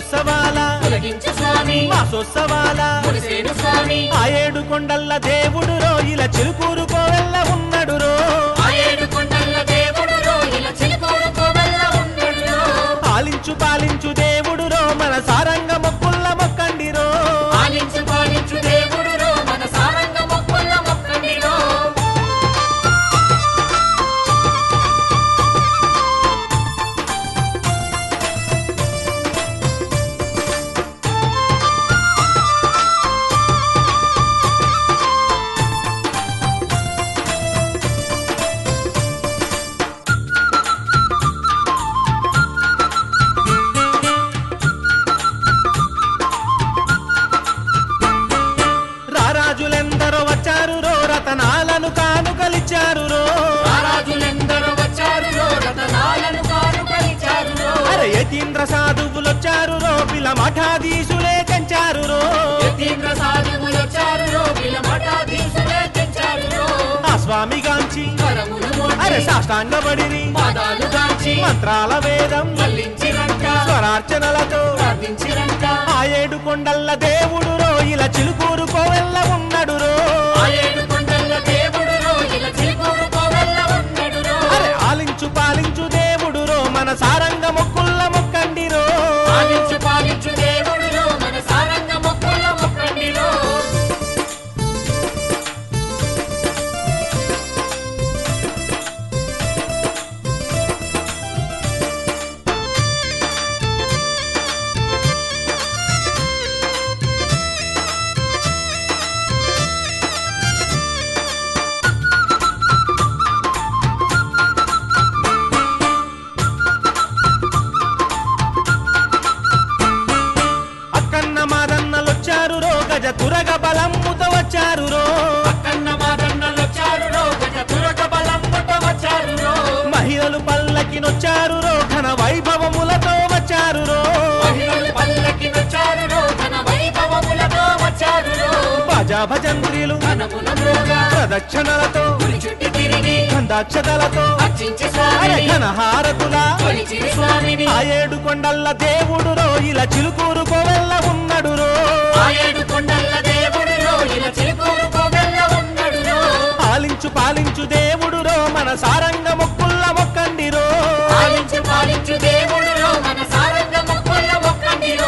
నిత్యోత్సవాల తొలగించు స్వామి మాసోత్సవాల మురిసేను స్వామి ఆ ఏడు కొండల్ల దేవుడు రో ఇలా చిలుకూరు కోవెల్ల ఉన్నాడు రో ఆ ఏడు కొండల దేవుడు రోహిల చిలుకూరు కోవెల్ల ఉన్నడు పాలించు పాలించు దేవుడు రో మన సారంగ మొక్కుల్ల మొక్కండి రో పాలించు పాలించు దేవుడు రో మన సారంగ మొక్కుల మొక్కండిరో రారాజులెందరో వచ్చారు రో రతనాలను కానుకలిచ్చారు రో రారాజులెందరూ వచ్చారు రో రతనాలను కానుకలిచారు రో అరే యతీంద్ర సాధువులొచ్చారు రో పిల మఠాధీశులే కంచారు రో యతీంద్ర సాధువులు వచ్చారు రో పిల్ల మఠాధీశులే తెచ్చారు రో ఆ స్వామి గాంచి కరములు అరే మోచి సాష్టాంగబడిరి పాదాలు గాంచి మంత్రాల వేదం మల్లించిరంట స్వరార్చనలతో ప్రార్థించిరంట ఆ ఏడు కొండల్ల దేవుడు రో ఇలా చిలుకూరు కోవెల్ల ఉన్నాడు రో ఆ ఏడు కొండల దేవుడు రో ఇలా చిలుకూరు కోవెల్ల ఉన్నడు రో అరే ఆలించు పాలించు దేవుడు రో మన సారంగ మొక్కుల్ల మొక్కండి రో పాలించు పాలించు దేవుడు రో మన సారంగ మొక్కుల మొక్కండిరో అక్కన్న మాదన్నలొచ్చారు రో గజ తురగ బలమ్ముతో వచ్చారు రో అక్కన్న మాదన్నలు వచ్చారు రో గజ తురక బలం పుట్ట వచ్చారు రో మహిళలు పల్లకినొచ్చారు రో ఘన వైభవములతో వచ్చారు రో మహిళలు పల్లకి వచ్చారు రో ఘన వైభవములతో వచ్చారు రో భజా భజంత్రిలు ఘనమున మ్రోగా ప్రదక్షిణలతో గుడి చుట్టి తిరిగి గంధాక్షతలతో అర్చించి అరే స్వామిని ఘన హారతుల కొలిచిరి స్వామిని ఆ ఏడు కొండల్ల దేవుడు రో ఇలా చిలుకూరు కోవెల్ల ఉన్నాడు రో ఆ ఏడు కొండల దేవుడు రో ఇలా చిలుకూరు కోవెల్ల ఉన్నడు రో పాలించు పాలించు దేవుడు రో మన సారంగ మొక్కుల్ల మొక్కండి రో పాలించు పాలించు దేవుడు రో మన సారంగ మొక్కుల మొక్కండిరో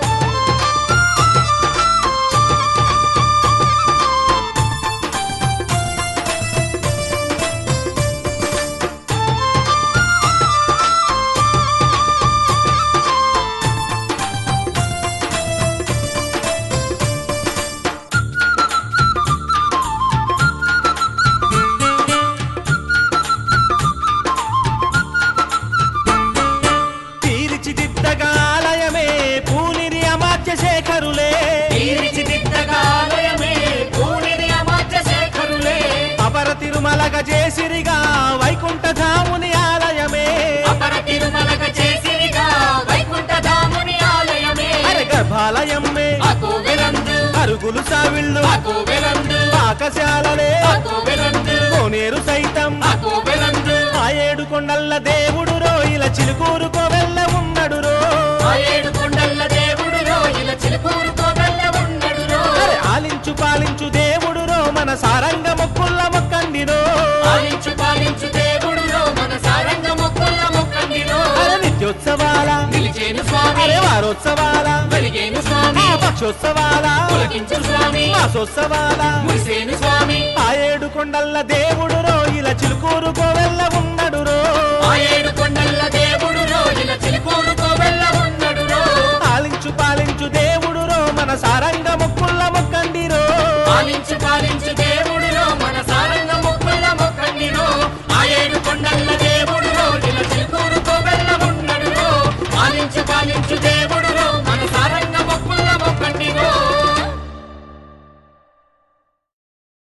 తీర్చిదిద్దగా ఆలయమే పూనిరి అమాత్య శేఖరులే తీర్చిదిద్దగా ఆలయమే పూనిది అమాత్య శేఖరులే అపర తిరుమలగ చేసిరిగా వైకుంఠ ధాముని ఆలయమే అపర తిరుమలక చేసిరిగా వైకుంఠ ధాముని ఆలయమే అరే గర్భాలయమ్మే ఆ కోవెలందు అరుగులు సావిళ్ళు ఆ కోవెలందు పాకశాలలే ఆ కోవెలందు కోనేరు సైతం ఆ కోవెలందు ఆ ఏడు కొండల్ల దేవుడు రో ఇలా చిలుకూరు కోవెల్ల ఉన్నాడు రో ఆ ఏడు కొండల దేవుడు రో ఇలా చిలుకూరు కోవెల్ల ఉన్నడు రో అరే ఆలించు పాలించు దేవుడు రో మన సారంగ మొక్కుల్ల మొక్కండి రో పాలించు పాలించు దేవుడు రో మన సారంగ మొక్కుల మొక్కండిరో అరే నిత్యోత్సవాల నిలిచేను స్వామి అరే వారోత్సవాల వెలిగేను స్వామి పక్షోత్సవాల పులకించు స్వామి మాసోత్సవాల మురిసేను స్వామి ఆ ఏడు కొండల్ల దేవుడు రో ఇలా చిలుకూరు కోవెల్ల ఉన్నాడు రో ఆ ఏడు కొండల దేవుడు రో ఇలా చిలుకూరు కోవెల్ల ఉన్నడు రో పాలించు పాలించు దేవుడు రో మన సారంగ మొక్కుల్ల మొక్కండి రో పాలించు పాలించు